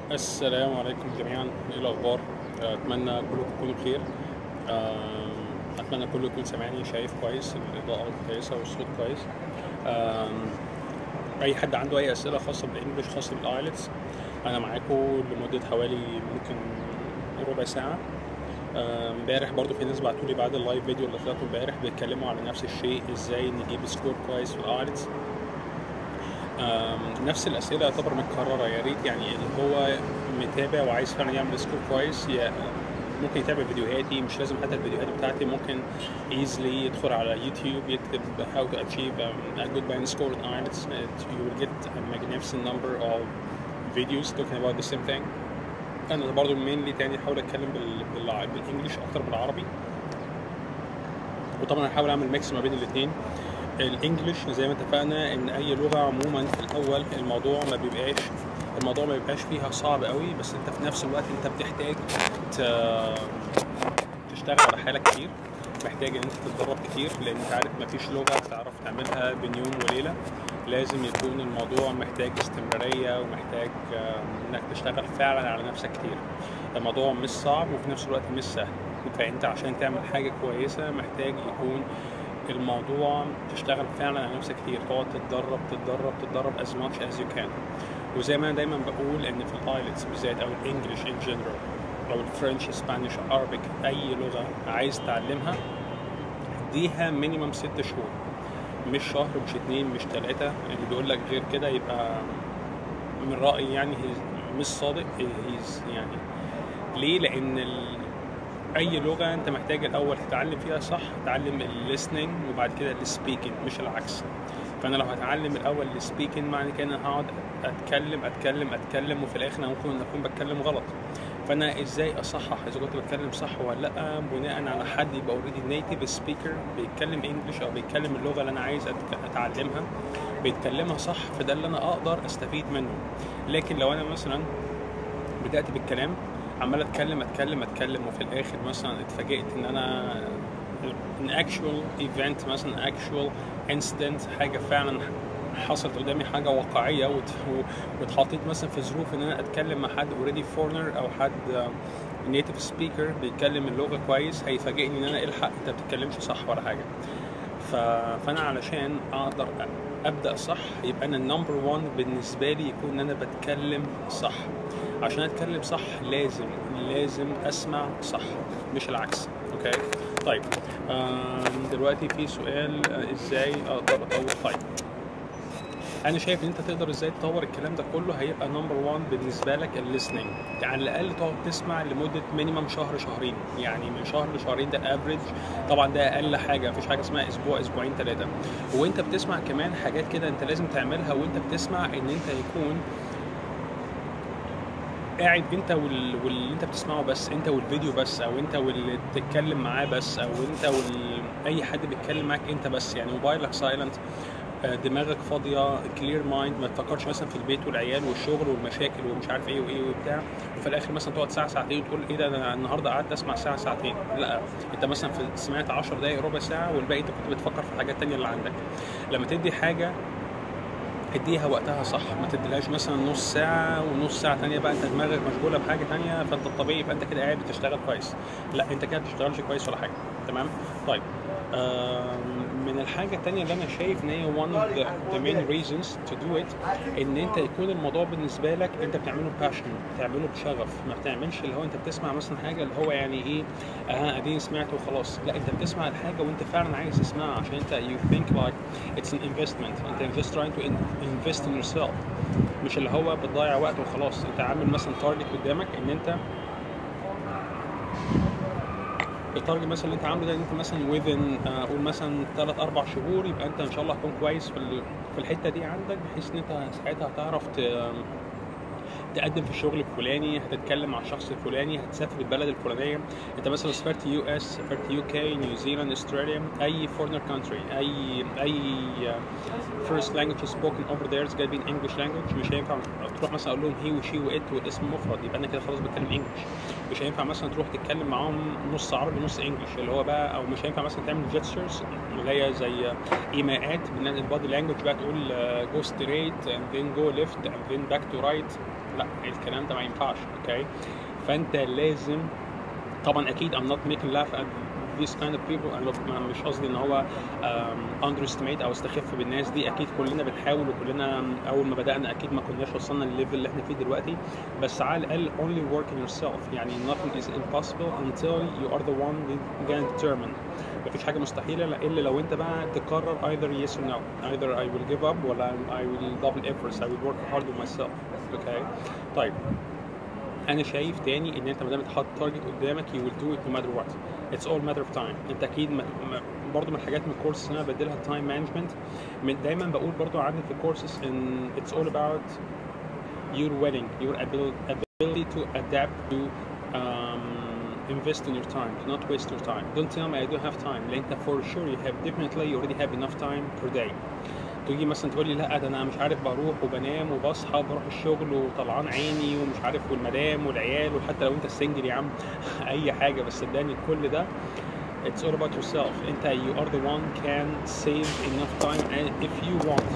السلام عليكم جميعا ايه الاخبار اتمنى كلكم تكونوا بخير آم، اتمنى كله يكون سامعني شايف كويس الاضاءه كويسه والصوت كويس آم، اي حد عنده اي اسئله خاصه بالانجليش خاصه بالايلتس انا معاكم لمده حوالي ممكن ربع ساعه آم، امبارح برضو في ناس بعتوا لي بعد اللايف فيديو اللي طلعته امبارح بيتكلموا على نفس الشيء ازاي نجيب سكور كويس في الايلتس آم، نفس الاسئله يعتبر متكرره يا ريت يعني اللي هو متابع وعايز فعلا يعمل سكور كويس يا ممكن يتابع فيديوهاتي مش لازم حتى الفيديوهات بتاعتي ممكن ايزلي يدخل على يوتيوب يكتب how to achieve um, a good band score in IELTS and you will get a magnificent number of videos talking about the same thing انا برضو mainly تاني احاول اتكلم بال... بال... بالانجلش اكتر من العربي وطبعا هحاول اعمل ميكس ما بين الاثنين الانجليش زي ما اتفقنا ان اي لغه عموما في الاول الموضوع ما بيبقاش الموضوع ما بيبقاش فيها صعب قوي بس انت في نفس الوقت انت بتحتاج ت- تشتغل على حالك كتير محتاج ان انت تتدرب كتير لان انت عارف مفيش لغه هتعرف تعملها بين يوم وليله لازم يكون الموضوع محتاج استمراريه ومحتاج آم، انك تشتغل فعلا على نفسك كتير الموضوع مش صعب وفي نفس الوقت مش سهل فانت عشان تعمل حاجه كويسه محتاج يكون الموضوع تشتغل فعلا على نفسك كتير تقعد تتدرب تتدرب تتدرب as much as you can وزي ما انا دايما بقول ان في الايلتس بالذات او الانجليش ان جنرال او الفرنش اسبانيش ارابيك اي لغه عايز تعلمها اديها مينيمم ست شهور مش شهر مش اتنين مش تلاتة اللي بيقول لك غير كده يبقى من رأيي يعني he's مش صادق he's يعني ليه لان ال... اي لغه انت محتاج الاول تتعلم فيها صح تتعلم الليسننج وبعد كده السبيكنج مش العكس فانا لو هتعلم الاول السبيكنج معنى كده انا هقعد اتكلم اتكلم اتكلم وفي الاخر انا ممكن اكون بتكلم غلط فانا ازاي اصحح اذا كنت بتكلم صح ولا لا بناء على حد يبقى اوريدي نيتيف سبيكر بيتكلم انجلش او بيتكلم اللغه اللي انا عايز أتك- اتعلمها بيتكلمها صح فده اللي انا اقدر استفيد منه لكن لو انا مثلا بدات بالكلام عمال اتكلم اتكلم اتكلم وفي الاخر مثلا اتفاجئت ان انا ان اكشوال ايفنت مثلا اكشوال انسيدنت حاجه فعلا حصلت قدامي حاجه واقعيه وت- و- واتحطيت مثلا في ظروف ان انا اتكلم مع حد اوريدي فورنر او حد نيتيف سبيكر بيتكلم اللغه كويس هيفاجئني ان انا الحق انت بتتكلمش صح ولا حاجه ف... فانا علشان اقدر ابدا صح يبقى انا النمبر 1 بالنسبه لي يكون ان انا بتكلم صح عشان اتكلم صح لازم لازم اسمع صح مش العكس اوكي طيب آم، دلوقتي في سؤال آه، ازاي اقدر اطور طيب انا شايف ان انت تقدر ازاي تطور الكلام ده كله هيبقى نمبر 1 بالنسبه لك الليسننج على الاقل تقعد تسمع لمده مينيمم شهر شهرين يعني من شهر لشهرين ده افريج طبعا ده اقل حاجه مفيش حاجه اسمها اسبوع اسبوعين ثلاثه وانت بتسمع كمان حاجات كده انت لازم تعملها وانت بتسمع ان انت يكون قاعد انت وال... واللي انت بتسمعه بس انت والفيديو بس او انت واللي بتتكلم معاه بس او انت وال... اي حد بيتكلم معاك انت بس يعني موبايلك سايلنت دماغك فاضيه كلير مايند ما تفكرش مثلا في البيت والعيال والشغل والمشاكل ومش عارف ايه وايه وبتاع وفي الاخر مثلا تقعد ساعه ساعتين وتقول ايه ده انا النهارده قعدت اسمع ساعه ساعتين لا انت مثلا في سمعت 10 دقائق ربع ساعه والباقي انت كنت بتفكر في الحاجات التانيه اللي عندك لما تدي حاجه اديها وقتها صح ما تديلهاش مثلا نص ساعة ونص ساعة تانية بقى انت دماغك مشغولة بحاجة تانية فانت الطبيعي يبقى انت كده قاعد بتشتغل كويس لا انت كده بتشتغلش كويس ولا حاجة تمام طيب آم، من الحاجة التانية اللي أنا شايف إن هي one of the, the main reasons to do it إن أنت يكون الموضوع بالنسبة لك أنت بتعمله passion بتعمله بشغف ما بتعملش اللي هو أنت بتسمع مثلا حاجة اللي هو يعني إيه أها أديني سمعت وخلاص لا أنت بتسمع الحاجة وأنت فعلا عايز تسمعها عشان أنت you think like it's an investment أنت just trying to in- invest in yourself مش اللي هو بتضيع وقت وخلاص أنت عامل مثلا تارجت قدامك إن أنت التارجت مثلا اللي انت عامله ده ان انت مثلا within آه، قول مثلا 3 4 شهور يبقى انت ان شاء الله هتكون كويس في ال- في الحته دي عندك بحيث ان انت ساعتها هتعرف ت- تقدم في الشغل الفلاني هتتكلم مع الشخص الفلاني هتسافر البلد الفلانيه انت مثلا سافرت يو اس سافرت يو كي نيوزيلاند استراليا اي فورنر كونتري اي اي فيرست لانجوج سبوكن اوفر ذير جايبين انجلش لانجوج مش هينفع تروح مثلا اقول لهم هي وشي وات والاسم مفرد يبقى انا كده خلاص بتكلم انجلش مش هينفع مثلا تروح تتكلم معاهم نص عربي نص انجلش اللي هو بقى او مش هينفع مثلا تعمل جيسترز اللي هي زي ايماءات البادي لانجوج بقى تقول جو ستريت and then go left and then back to right لا الكلام ده ما ينفعش اوكي فانت لازم طبعا اكيد I'm not making laugh at these kind of people انا ما- مش قصدي ان هو um, underestimate او استخف بالناس دي اكيد كلنا بنحاول وكلنا اول ما بدانا اكيد ما كناش وصلنا للليفل اللي احنا فيه دلوقتي بس على الاقل only work on yourself يعني nothing is impossible until you are the one who can determine مفيش حاجه مستحيله لا- الا لو انت بقى تقرر either yes or no either I will give up ولا I will double efforts I will work hard on myself okay طيب انا شايف تاني ان انت ما دام حاطط تارجت قدامك you will do it no matter what it's all matter of time انت اكيد ما ما- برضه من الحاجات من الكورس اللي انا بديلها تايم مانجمنت من دايما بقول برضه عندي في الكورسز ان it's all about your willing your abil- ability to adapt to um, invest in your time to not waste your time don't tell me I don't have time لان انت for sure you have definitely you already have enough time per day تيجي مثلا تقول لي لا ده انا مش عارف بروح وبنام وبصحى وبروح الشغل وطلعان عيني ومش عارف والمدام والعيال وحتى لو انت سنجل يا عم اي حاجه بس صدقني كل ده it's all about yourself انت you are the one can save enough time and if you want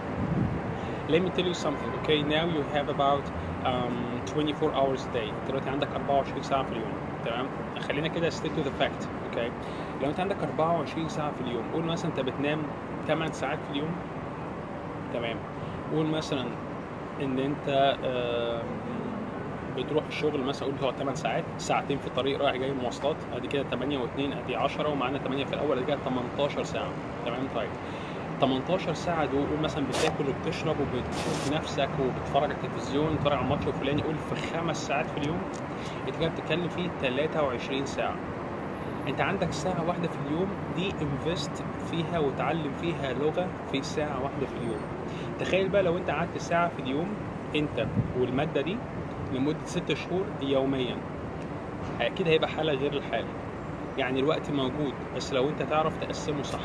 let me tell you something okay now you have about um, 24 hours a day انت دلوقتي عندك 24 ساعه في اليوم تمام خلينا كده stick to the fact okay لو انت عندك 24 ساعه في اليوم قول مثلا انت بتنام 8 ساعات في اليوم تمام قول مثلا ان انت آم، بتروح الشغل مثلا قول هو 8 ساعات ساعتين في الطريق رايح جاي مواصلات ادي كده 8 و2 ادي 10 ومعانا 8 في الاول ادي كده 18 ساعه تمام طيب 18 ساعة دول قول مثلا بتاكل وبتشرب وبتشوف نفسك وبتتفرج على التلفزيون بتتفرج على الماتش الفلاني قول في خمس ساعات في اليوم انت كده بتتكلم فيه 23 ساعة انت عندك ساعة واحدة في اليوم دي انفست فيها وتعلم فيها لغة في ساعة واحدة في اليوم تخيل بقى لو انت قعدت ساعة في اليوم انت والمادة دي لمدة ست شهور يوميا اكيد هيبقى حالة غير الحال يعني الوقت موجود بس لو انت تعرف تقسمه صح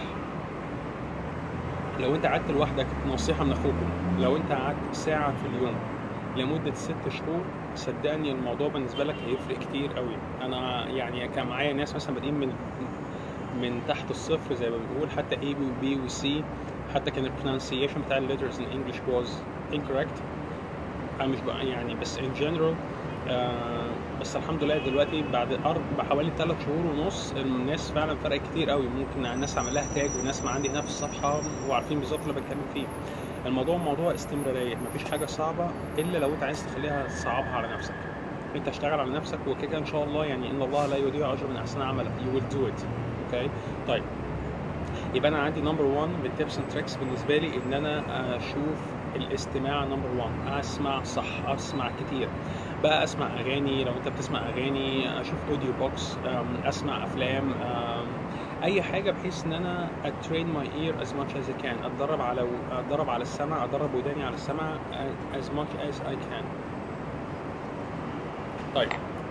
لو انت قعدت لوحدك نصيحة من اخوكم لو انت قعدت ساعة في اليوم لمدة ست شهور صدقني الموضوع بالنسبة لك هيفرق كتير قوي انا يعني كان معايا ناس مثلا بادئين من من تحت الصفر زي ما بنقول حتى A و B و C حتى كان البرونسيشن بتاع الليترز in English was incorrect انا مش بقى يعني بس in general آه بس الحمد لله دلوقتي بعد أربع حوالي ثلاث شهور ونص الناس فعلا فرق كتير قوي ممكن الناس عمل لها تاج والناس ما عندي هنا في الصفحه وعارفين بالظبط اللي بتكلم فيه الموضوع موضوع استمراريه مفيش حاجه صعبه الا لو انت عايز تخليها تصعبها على نفسك انت اشتغل على نفسك وكده كده ان شاء الله يعني ان الله لا يضيع اجر من احسن عملا you will do it اوكي طيب يبقى انا عندي نمبر 1 من التيبس اند تريكس بالنسبه لي ان انا اشوف الاستماع نمبر 1 اسمع صح اسمع كتير بقى اسمع اغاني لو انت بتسمع اغاني اشوف اوديو بوكس اسمع افلام أم، اي حاجه بحيث ان انا اترين ماي اير از ماتش از كان اتدرب على اتدرب على السمع اتدرب وداني على السمع از ماتش از اي كان طيب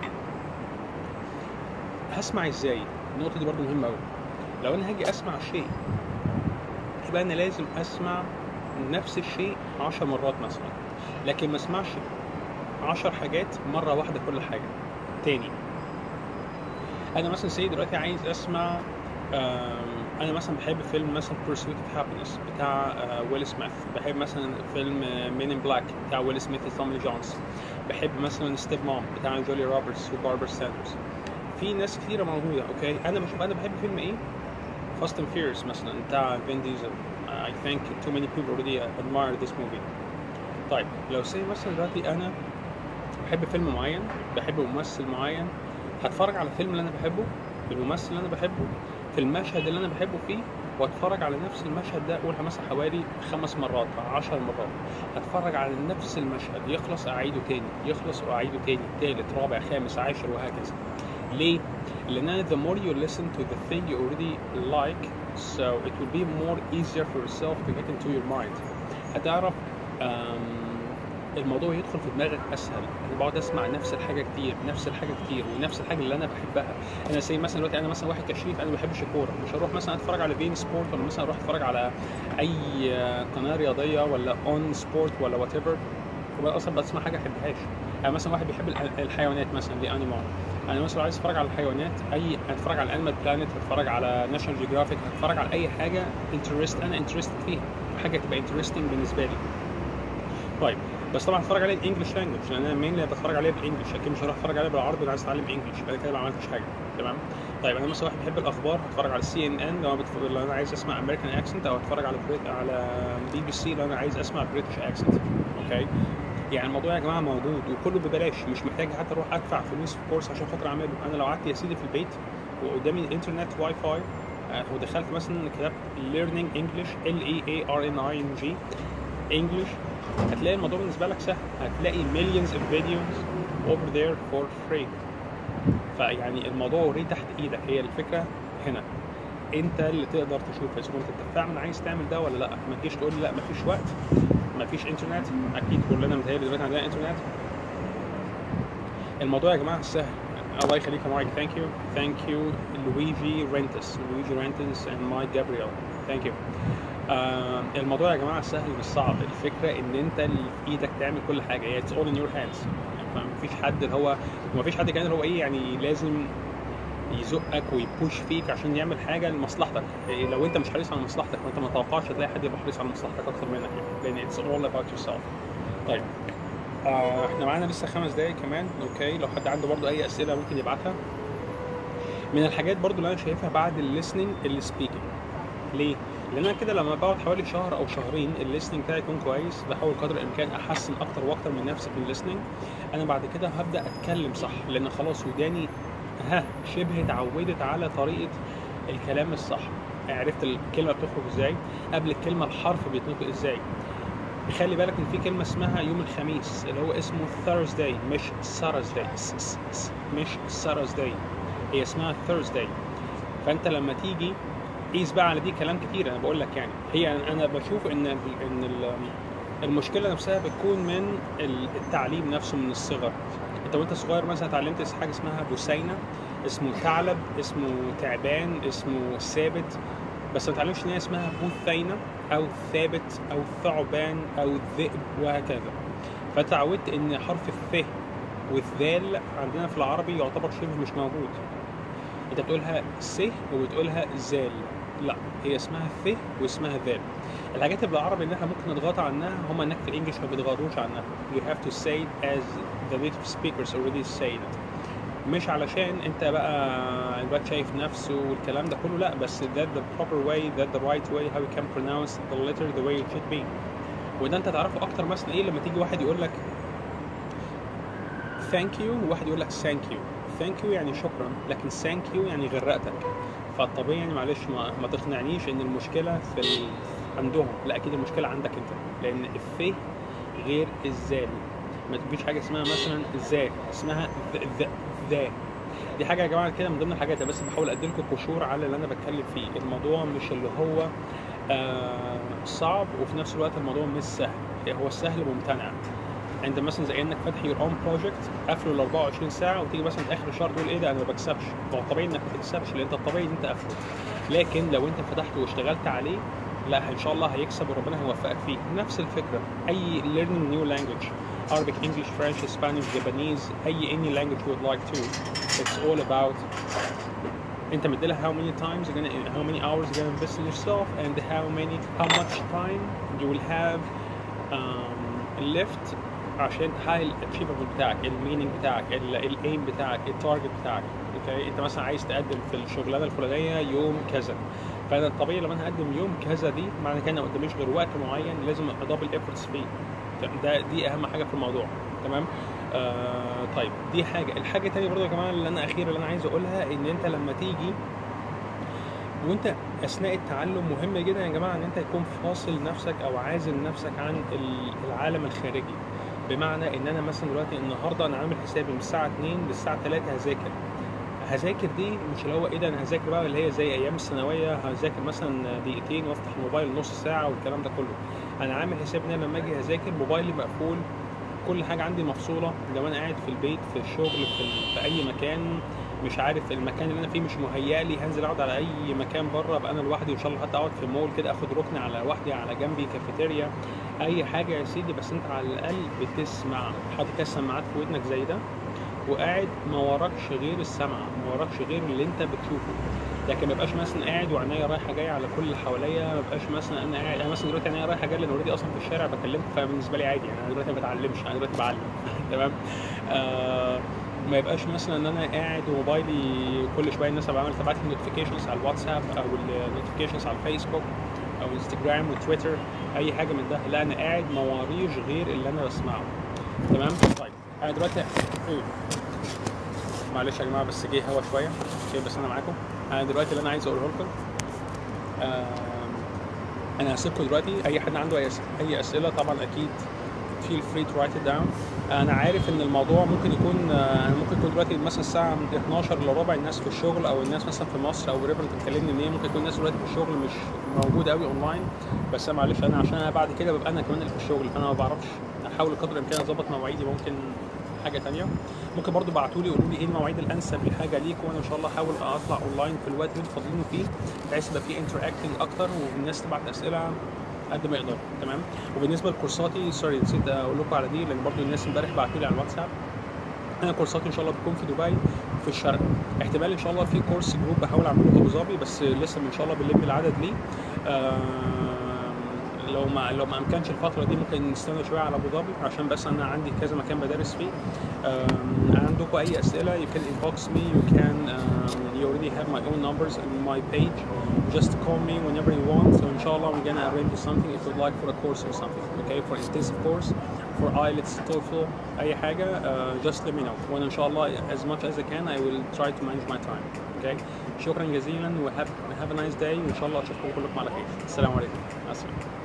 هسمع ازاي النقطه دي برضو مهمه قوي لو انا هاجي اسمع شيء يبقى انا لازم اسمع نفس الشيء عشر مرات مثلا لكن ما اسمعش عشر حاجات مرة واحدة كل حاجة تاني أنا مثلا سيد دلوقتي عايز أسمع آم، أنا مثلا بحب فيلم مثلا Pursuit of Happiness بتاع آه، ويل سميث بحب مثلا فيلم مين ان بلاك بتاع ويل سميث وتومي جونز بحب مثلا ستيب مام بتاع جولي روبرتس وباربر ساندرز في ناس كتيرة موجودة أوكي أنا بشوف أنا بحب فيلم إيه فاست اند فيوريوس مثلا بتاع فين ديزل I think too many people already admire this movie طيب لو سي مثلا دلوقتي أنا بحب فيلم معين بحب ممثل معين هتفرج على الفيلم اللي انا بحبه بالممثل اللي انا بحبه في المشهد اللي انا بحبه فيه واتفرج على نفس المشهد ده اقولها مثلا حوالي خمس مرات عشر مرات هتفرج على نفس المشهد يخلص اعيده تاني يخلص واعيده تاني تالت رابع خامس عاشر وهكذا ليه؟ لان أنا the more you listen to the thing you already like so it will be more easier for yourself to get into your mind هتعرف um, الموضوع يدخل في دماغك اسهل انا بقعد اسمع نفس الحاجه كتير نفس الحاجه كتير ونفس الحاجه اللي انا بحبها انا زي مثلا دلوقتي انا مثلا واحد كشريف انا ما بحبش الكوره مش هروح مثلا اتفرج على بين سبورت ولا مثلا اروح اتفرج على اي قناه رياضيه ولا اون سبورت ولا وات ايفر وبقى اصلا بسمع حاجه ما بحبهاش يعني مثلا واحد بيحب الح- الحيوانات مثلا دي انيمال انا مثلا لو عايز اتفرج على الحيوانات اي اتفرج على انيمال بلانيت اتفرج على ناشونال جيوغرافيك اتفرج على اي حاجه انترست انا انترستد فيها حاجه تبقى انترستنج بالنسبه لي طيب بس طبعا هتفرج عليه بالانجلش لانجوج لان انا مين اللي بتفرج عليه بالانجلش اكيد مش هروح اتفرج عليه بالعربي انا عايز اتعلم انجلش يبقى كده ما عملتش حاجه تمام طيب انا مثلا واحد بيحب الاخبار هتفرج على السي ان ان لو انا بتف- لو انا عايز اسمع امريكان اكسنت او اتفرج على بريت على بي بي سي لو انا عايز اسمع بريتش اكسنت اوكي يعني الموضوع يا جماعه موجود وكله ببلاش مش محتاج حتى اروح ادفع فلوس في كورس عشان خاطر اعمله انا لو قعدت يا سيدي في البيت وقدامي الانترنت واي فاي آه، ودخلت مثلا كتبت learning English L E A R N I N G English هتلاقي الموضوع بالنسبه لك سهل هتلاقي millions of videos over there for free فيعني الموضوع اوريدي تحت ايدك هي الفكره هنا انت اللي تقدر تشوف اذا كنت انت فعلا عايز تعمل ده ولا لا ما تجيش تقول لي لا مفيش وقت مفيش انترنت اكيد كلنا متهيألي دلوقتي عندنا انترنت الموضوع يا جماعه سهل الله يخليك يا مايك ثانك يو ثانك يو لويجي رينتس لويجي رينتس اند مايك جابرييل ثانك يو آه الموضوع يا جماعه سهل مش صعب الفكره ان انت اللي في ايدك تعمل كل حاجه هي اتس اول ان يور هاندز مفيش حد اللي هو ومفيش حد كان اللي هو ايه يعني لازم يزقك ويبوش فيك عشان يعمل حاجه لمصلحتك إيه لو انت مش حريص على مصلحتك وانت ما تتوقعش هتلاقي حد يبقى حريص على مصلحتك اكتر منك يعني لان اتس all about yourself طيب آه احنا معانا لسه خمس دقايق كمان اوكي لو حد عنده برضو اي اسئله ممكن يبعتها من الحاجات برضو اللي انا شايفها بعد الليسننج السبيكنج ليه؟ لان انا كده لما بقعد حوالي شهر او شهرين الليسننج بتاعي يكون كويس بحاول قدر الامكان احسن اكتر واكتر من نفسي في الليسننج انا بعد كده هبدا اتكلم صح لان خلاص وداني ها شبه اتعودت على طريقه الكلام الصح عرفت الكلمه بتخرج ازاي قبل الكلمه الحرف بيتنطق ازاي خلي بالك ان في كلمه اسمها يوم الخميس اللي هو اسمه Thursday مش Saturday س- س- س- مش Saturday هي اسمها Thursday فانت لما تيجي قيس بقى على دي كلام كتير انا بقول لك يعني هي انا بشوف ان ال- ان ال- المشكله نفسها بتكون من ال- التعليم نفسه من الصغر انت وانت صغير مثلا اتعلمت حاجه اسمها بوسينه اسمه ثعلب اسمه تعبان اسمه ثابت بس ما تعلمش ان هي اسمها بوثينه او ثابت او ثعبان او ذئب وهكذا فتعودت ان حرف الث والذال عندنا في العربي يعتبر شبه مش موجود انت بتقولها س وبتقولها زال لا هي اسمها ث واسمها ذال الحاجات اللي بالعربي اللي احنا ممكن نتغاضى عنها هم انك في الانجليش ما بيتغاضوش عنها you have to say it as the native speakers already say it مش علشان انت بقى الواد شايف نفسه والكلام ده كله لا بس that the proper way that the right way how you can pronounce the letter the way it should be وده انت تعرفه اكتر مثلا ايه لما تيجي واحد يقول لك thank you وواحد يقول لك thank you thank you يعني شكرا لكن thank you يعني غرقتك فالطبيعي يعني معلش ما, ما تقنعنيش ان المشكله في ال... عندهم لا اكيد المشكله عندك انت لان الث غير الزال ما تجيش حاجه اسمها مثلا ذا اسمها ذا ذا دي حاجه يا جماعه كده من ضمن الحاجات أنا بس بحاول ادي لكم قشور على اللي انا بتكلم فيه الموضوع مش اللي هو آه صعب وفي نفس الوقت الموضوع مش سهل هو السهل ممتنع انت مثلا زي انك فاتح يور اون بروجكت قافله ال 24 ساعه وتيجي مثلا اخر الشهر تقول ايه ده انا ما بكسبش هو الطبيعي انك ما تكسبش لان انت الطبيعي ان انت قافله لكن لو انت فتحته واشتغلت عليه لا ان شاء الله هيكسب وربنا هيوفقك فيه نفس الفكره اي learning new language Arabic, English, French, Spanish, Japanese اي any language you would like to it's all about انت مديلها how many times you're gonna how many hours you're gonna invest in yourself and how many how much time you will have um, left عشان تحقق الاتشيفبل بتاعك الميننج بتاعك الايم بتاعك التارجت بتاعك اوكي انت مثلا عايز تقدم في الشغلانه الفلانيه يوم كذا فانا الطبيعي لما انا اقدم يوم كذا دي معنى كده ما قداميش غير وقت معين لازم ادبل ايفورتس فيه ده دي اهم حاجه في الموضوع تمام آه طيب دي حاجه الحاجه الثانيه برضه يا جماعه اللي انا اخيرا اللي انا عايز اقولها ان انت لما تيجي وانت اثناء التعلم مهم جدا يا جماعه ان انت يكون فاصل نفسك او عازل نفسك عن العالم الخارجي بمعنى ان انا مثلا دلوقتي النهارده انا عامل حسابي من الساعه 2 للساعه 3 هذاكر هذاكر دي مش اللي هو ايه ده انا هذاكر بقى اللي هي زي ايام الثانويه هذاكر مثلا دقيقتين وافتح الموبايل نص ساعه والكلام ده كله انا عامل حساب ان انا لما اجي هذاكر موبايلي مقفول كل حاجه عندي مفصوله لو انا قاعد في البيت في الشغل في, ال... في اي مكان مش عارف المكان اللي انا فيه مش مهيأ لي هنزل اقعد على اي مكان بره ابقى انا لوحدي ان شاء الله حتى اقعد في مول كده اخد ركن على لوحدي على جنبي كافيتيريا اي حاجه يا سيدي بس انت على الاقل بتسمع حاطط كده السماعات في ودنك زي ده وقاعد ما وراكش غير السمع ما وراكش غير اللي انت بتشوفه لكن ما بقاش مثلا قاعد وعينيا رايحه جايه على كل اللي حواليا ما بقاش مثلا انا قاعد انا مثلا دلوقتي عينيا رايحه جايه لان اوريدي اصلا في الشارع بكلمك فبالنسبه لي عادي يعني انا دلوقتي ما بتعلمش انا دلوقتي بعلم تمام آه ما يبقاش مثلا ان انا قاعد وموبايلي كل شويه الناس بعمل تبعت لي نوتيفيكيشنز على الواتساب او النوتيفيكيشنز على الفيسبوك او انستجرام وتويتر اي حاجه من ده لا انا قاعد ما وريش غير اللي انا بسمعه تمام طيب انا دلوقتي مم. معلش يا جماعه بس جه هوا شويه اوكي بس انا معاكم انا دلوقتي اللي انا عايز اقوله لكم آم، انا هسيبكم دلوقتي اي حد عنده اي أس- اي اسئله طبعا اكيد feel free to write it down انا عارف ان الموضوع ممكن يكون آه، ممكن يكون دلوقتي مثلا الساعه 12 الا ربع الناس في الشغل او الناس مثلا في مصر او ريفر بتكلمني منين ممكن يكون الناس دلوقتي في الشغل مش موجوده قوي اونلاين بس انا معلش انا عشان انا بعد كده ببقى انا كمان اللي في الشغل فانا ما بعرفش احاول قدر الامكان اظبط مواعيدي ممكن حاجه تانية ممكن برضو بعتوا لي قولوا لي ايه المواعيد الانسب للحاجه ليكم وانا ان شاء الله احاول اطلع اونلاين في الوقت اللي انتوا فاضيين فيه بحيث يبقى في انتراكتنج اكتر والناس تبعت اسئله قد ما يقدر تمام وبالنسبه لكورساتي سوري نسيت اقول لكم على دي لان برضو الناس امبارح بعتوا لي على الواتساب انا كورساتي ان شاء الله بتكون في دبي وفي الشرق احتمال ان شاء الله في كورس جروب بحاول اعمله في ابو ظبي بس لسه ان شاء الله بنلم العدد ليه آم، لو ما لو ما امكنش الفتره دي ممكن نستنى شويه على ابو ظبي عشان بس انا عندي كذا مكان بدرس فيه um, عندكم اي اسئله you can inbox me you can um, you already have my own numbers in my page just call me whenever you want so inshallah we're gonna arrange something if you'd like for a course or something okay for intensive course for IELTS TOEFL اي حاجه uh, just let me know وانا ان شاء الله as much as I can I will try to manage my time okay شكرا جزيلا و have, have a nice day وان شاء الله اشوفكم كلكم على خير السلام عليكم مع السلامه